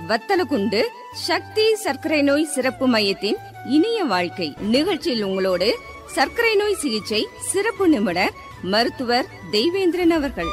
வத்தலகுண்டு சக்தி சர்க்கரை நோய் சிறப்பு மையத்தின் இனிய வாழ்க்கை நிகழ்ச்சியில் உங்களோடு சர்க்கரை நோய் சிகிச்சை சிறப்பு நிபுணர் மருத்துவர் தெய்வேந்திரன் அவர்கள்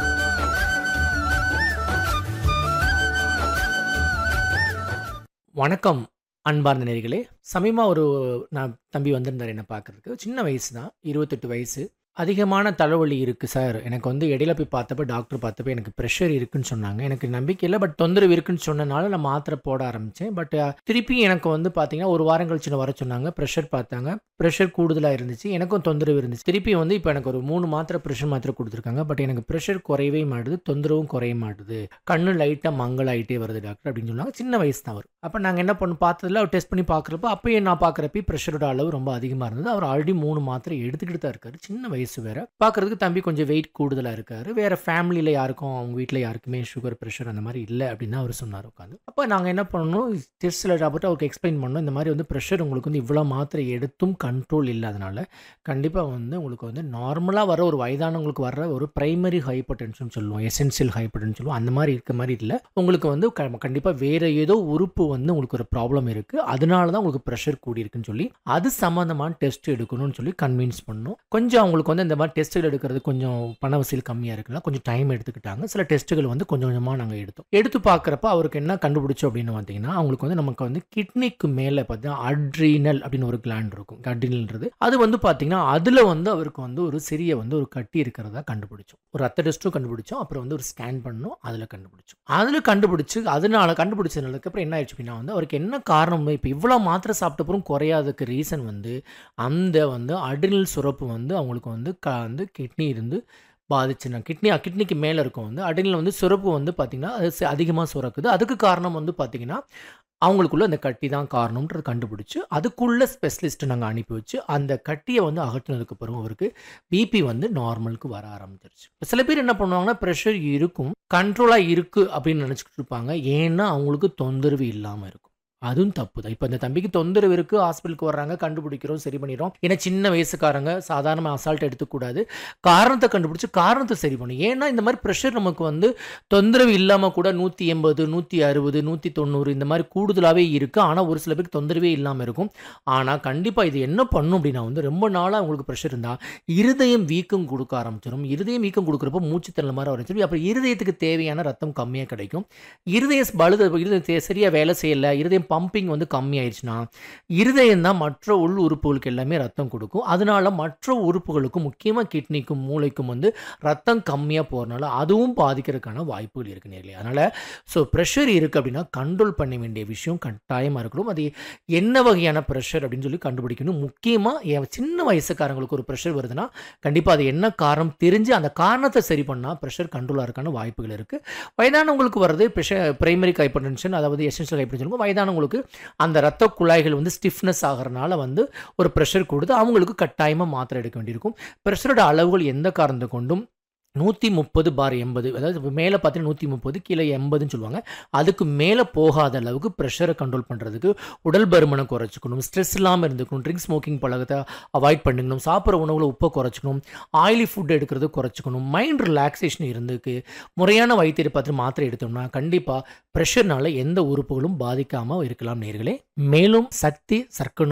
வணக்கம் அன்பார்ந்த நேர்களே சமயமாக ஒரு நான் தம்பி வந்திருந்தார் என்னை பார்க்கறதுக்கு சின்ன வயசு தான் இருபத்தெட்டு வயசு அதிகமான தலைவலி இருக்குது சார் எனக்கு வந்து இடையில போய் பார்த்தப்ப டாக்டர் பார்த்தப்ப எனக்கு ப்ரெஷர் இருக்குன்னு சொன்னாங்க எனக்கு நம்பிக்கை இல்லை பட் தொந்தரவு இருக்குன்னு சொன்னனால நான் மாத்திரை போட ஆரம்பித்தேன் பட் திருப்பி எனக்கு வந்து பார்த்தீங்கன்னா ஒரு வாரம் கழிச்சு நான் வர சொன்னாங்க ப்ரெஷர் பார்த்தாங்க ப்ரெஷர் கூடுதலாக இருந்துச்சு எனக்கும் தொந்தரவு இருந்துச்சு திருப்பி வந்து இப்போ எனக்கு ஒரு மூணு மாத்திரை ப்ரெஷர் மாத்திரை கொடுத்துருக்காங்க பட் எனக்கு ப்ரெஷர் குறையவே மாட்டுது தொந்தரவும் குறைய மாட்டுது கண்ணு லைட்டாக மங்கலாயிட்டே வருது டாக்டர் அப்படின்னு சொன்னாங்க சின்ன வயசு தான் அவர் அப்போ நாங்கள் என்ன பண்ண பார்த்ததுல அவர் டெஸ்ட் பண்ணி பார்க்குறப்ப அப்பயே நான் பார்க்குறப்ப ப்ரெஷரோட அளவு ரொம்ப அதிகமாக இருந்தது அவர் ஆல்ரெடி மூணு மாத்திரை எடுத்துக்கிட்டு தான் இருக்காரு சின்ன வயசு வேற பார்க்குறதுக்கு தம்பி கொஞ்சம் வெயிட் கூடுதலாக இருக்காரு வேற ஃபேமிலியில் யாருக்கும் அவங்க வீட்டில் யாருக்குமே சுகர் ப்ரெஷர் அந்த மாதிரி இல்லை அப்படின்னு அவர் சொன்னார் உட்காந்து அப்போ நாங்கள் என்ன பண்ணணும் டெஸ்ட்டில் டாக்டர் அவருக்கு எக்ஸ்பிளைன் பண்ணோம் இந்த மாதிரி வந்து ப்ரெஷர் உங்களுக்கு வந்து இவ்வளோ மாத்திரை எடுத்தும் கண்ட்ரோல் இல்லாதனால கண்டிப்பாக வந்து உங்களுக்கு வந்து நார்மலாக வர ஒரு வயதானவங்களுக்கு வர ஒரு பிரைமரி ஹைப்பர் டென்ஷன் சொல்லுவோம் எசென்சியல் ஹைப்பர் டென்ஷன் சொல்லுவோம் அந்த மாதிரி இருக்க மாதிரி இல்லை உங்களுக்கு வந்து கண்டிப்பாக வேற ஏதோ உறுப்பு வந்து உங்களுக்கு ஒரு ப்ராப்ளம் இருக்குது அதனால தான் உங்களுக்கு ப்ரெஷர் கூடி இருக்குன்னு சொல்லி அது சம்மந்தமான டெஸ்ட் எடுக்கணும்னு சொல்லி கன்வின்ஸ் பண்ணோம் கொஞ்சம் அவங்களுக்கு வந்து இந்த மாதிரி டெஸ்ட்டுகள் எடுக்கிறது கொஞ்சம் பண வசூல் கம்மியாக இருக்குன்னா கொஞ்சம் டைம் எடுத்துக்கிட்டாங்க சில டெஸ்ட்டுகள் வந்து கொஞ்சம் கொஞ்சமாக நாங்கள் எடுத்தோம் எடுத்து பார்க்குறப்ப அவருக்கு என்ன கண்டுபிடிச்சோம் அப்படின்னு பார்த்தீங்கன்னா அவங்களுக்கு வந்து நமக்கு வந்து கிட்னிக்கு மேலே பார்த்தீங்கன்னா அட்ரீனல் அப்படின்னு ஒரு கிளாண்ட் இருக்கும் அட்ரினல்ன்றது அது வந்து பார்த்தீங்கன்னா அதில் வந்து அவருக்கு வந்து ஒரு சிறிய வந்து ஒரு கட்டி இருக்கிறதா கண்டுபிடிச்சோம் ஒரு ரத்த டெஸ்ட்டும் கண்டுபிடிச்சோம் அப்புறம் வந்து ஒரு ஸ்கேன் பண்ணோம் அதில் கண்டுபிடிச்சோம் அதில் கண்டுபிடிச்சு அதனால கண்டுபிடிச்சதுக்கு அப்புறம் என்ன ஆயிடுச்சு அப்படின்னா வந்து அவருக்கு என்ன காரணம் இப்போ இவ்வளோ மாத்திரை சாப்பிட்ட அப்புறம் குறையாததுக்கு ரீசன் வந்து அந்த வந்து அட்ரினல் சுரப்பு வந்து அவங்களுக்கு வந்து க வந்து கிட்னி இருந்து பாதிச்சுனா கிட்னி கிட்னிக்கு மேலே இருக்கும் வந்து அடினில் வந்து சுரப்பு வந்து பார்த்திங்கன்னா அது அதிகமாக சுரக்குது அதுக்கு காரணம் வந்து பார்த்திங்கன்னா அவங்களுக்குள்ள அந்த கட்டி தான் காரணம்ன்றது கண்டுபிடிச்சி அதுக்குள்ள ஸ்பெஷலிஸ்ட்டு நாங்கள் அனுப்பி வச்சு அந்த கட்டியை வந்து அகற்றினதுக்கு பிறகு அவருக்கு பிபி வந்து நார்மலுக்கு வர ஆரம்பிச்சிருச்சு இப்போ சில பேர் என்ன பண்ணுவாங்கன்னா ப்ரெஷர் இருக்கும் கண்ட்ரோலாக இருக்குது அப்படின்னு நினச்சிக்கிட்டு இருப்பாங்க ஏன்னா அவங்களுக்கு தொந்தரவு இல்லாமல் இருக்கும் அதுவும் தப்பு தான் இப்போ இந்த தம்பிக்கு தொந்தரவு இருக்குது ஹாஸ்பிட்டலுக்கு வர்றாங்க கண்டுபிடிக்கிறோம் சரி பண்ணிடுறோம் ஏன்னா சின்ன வயசுக்காரங்க சாதாரண அசால்ட் எடுத்துக்கூடாது காரணத்தை கண்டுபிடிச்சி காரணத்தை சரி பண்ணும் ஏன்னா இந்த மாதிரி ப்ரெஷர் நமக்கு வந்து தொந்தரவு இல்லாமல் கூட நூற்றி எண்பது நூற்றி அறுபது நூற்றி தொண்ணூறு இந்த மாதிரி கூடுதலாகவே இருக்குது ஆனால் ஒரு சில பேருக்கு தொந்தரவே இல்லாமல் இருக்கும் ஆனால் கண்டிப்பாக இது என்ன பண்ணும் அப்படின்னா வந்து ரொம்ப நாளாக உங்களுக்கு ப்ரெஷர் இருந்தால் இருதயம் வீக்கம் கொடுக்க ஆரம்பிச்சிடும் இருதயம் வீக்கம் கொடுக்குறப்போ மூச்சு தள்ள மாதிரி ஆரம்பிச்சிடும் அப்புறம் இருதயத்துக்கு தேவையான ரத்தம் கம்மியாக கிடைக்கும் இருதய பழுது இருதயம் சரியாக வேலை செய்யலை இருதயம் பம்பிங் வந்து கம்மியாயிடுச்சுன்னா இருதயம் தான் மற்ற உள் உறுப்புகளுக்கு எல்லாமே ரத்தம் கொடுக்கும் அதனால மற்ற உறுப்புகளுக்கும் முக்கியமாக கிட்னிக்கும் மூளைக்கும் வந்து ரத்தம் கம்மியாக போகிறனால அதுவும் பாதிக்கிறதுக்கான வாய்ப்புகள் இருக்கு நேரில் அதனால் ஸோ ப்ரெஷர் இருக்குது அப்படின்னா கண்ட்ரோல் பண்ண வேண்டிய விஷயம் கட்டாயமாக இருக்கணும் அது என்ன வகையான ப்ரெஷர் அப்படின்னு சொல்லி கண்டுபிடிக்கணும் முக்கியமாக என் சின்ன வயசுக்காரங்களுக்கு ஒரு ப்ரெஷர் வருதுன்னா கண்டிப்பாக அது என்ன காரணம் தெரிஞ்சு அந்த காரணத்தை சரி பண்ணால் ப்ரெஷர் கண்ட்ரோலாக இருக்கான வாய்ப்புகள் இருக்குது வயதானவங்களுக்கு வர்றது ப்ரெஷர் பிரைமரி ஹைப்பர் டென்ஷன் அதாவது எசென்ஷியல் ஹைப்பர் டென்ஷன் வயதானவங்களுக்கு அந்த ரத்த குழாய்கள் வந்து ஸ்டிஃப்னஸ் ஆகிறனால வந்து ஒரு ப்ரெஷர் கொடுத்து அவங்களுக்கு கட்டாயமாக மாத்திரை எடுக்க வேண்டியிருக்கும் ப்ரெஷரோட அளவுகள் எந்த காரணத்தை கொண்டும் நூற்றி முப்பது பார் எண்பது அதாவது மேலே பார்த்தீங்கன்னா நூற்றி முப்பது கீழே எண்பதுன்னு சொல்லுவாங்க அதுக்கு மேலே போகாத அளவுக்கு ப்ரெஷரை கண்ட்ரோல் பண்ணுறதுக்கு உடல் பருமனை குறைச்சிக்கணும் ஸ்ட்ரெஸ் இல்லாமல் இருந்துக்கணும் ட்ரிங்க்ஸ் ஸ்மோக்கிங் பழக்கத்தை அவாய்ட் பண்ணிக்கணும் சாப்பிட்ற உணவுல உப்பை குறைச்சிக்கணும் ஆயிலி ஃபுட் எடுக்கிறது குறைச்சிக்கணும் மைண்ட் ரிலாக்ஸேஷன் இருந்துக்கு முறையான வைத்தியரை பார்த்து மாத்திரை எடுத்தோம்னா கண்டிப்பாக ப்ரெஷர்னால எந்த உறுப்புகளும் பாதிக்காமல் இருக்கலாம் நேர்களே மேலும் சக்தி சர்க்கரை